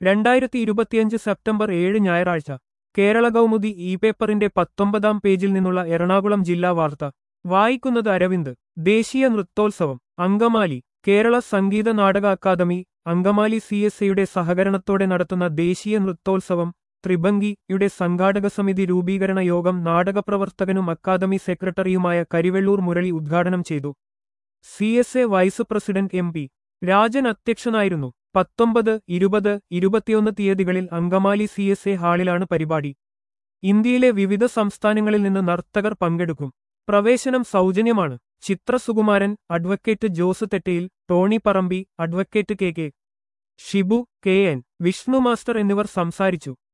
രണ്ടായിരത്തി ഇരുപത്തിയഞ്ച് സെപ്റ്റംബർ ഏഴ് ഞായറാഴ്ച കേരള കൗമുദി ഇ പേപ്പറിന്റെ പത്തൊമ്പതാം പേജിൽ നിന്നുള്ള എറണാകുളം ജില്ലാ വാർത്ത വായിക്കുന്നത് അരവിന്ദ് ദേശീയ നൃത്തോത്സവം അങ്കമാലി കേരള സംഗീത നാടക അക്കാദമി അങ്കമാലി സി എസ് എയുടെ സഹകരണത്തോടെ നടത്തുന്ന ദേശീയ നൃത്തോത്സവം ത്രിഭംഗിയുടെ സംഘാടക സമിതി രൂപീകരണ യോഗം നാടകപ്രവർത്തകനും അക്കാദമി സെക്രട്ടറിയുമായ കരിവെള്ളൂർ മുരളി ഉദ്ഘാടനം ചെയ്തു C S A vice president M P Rajan അധ്യക്ഷനായിരുന്നു പത്തൊമ്പത് ഇരുപത് ഇരുപത്തിയൊന്ന് തീയതികളിൽ അങ്കമാലി സി എസ് എ ഹാളിലാണ് പരിപാടി ഇന്ത്യയിലെ വിവിധ സംസ്ഥാനങ്ങളിൽ നിന്ന് നർത്തകർ പങ്കെടുക്കും പ്രവേശനം സൗജന്യമാണ് Chitra Sukumaran advocate Jose Thettayil Tony Parambi advocate K K Shibu K N Vishnu master എന്നിവർ സംസാരിച്ചു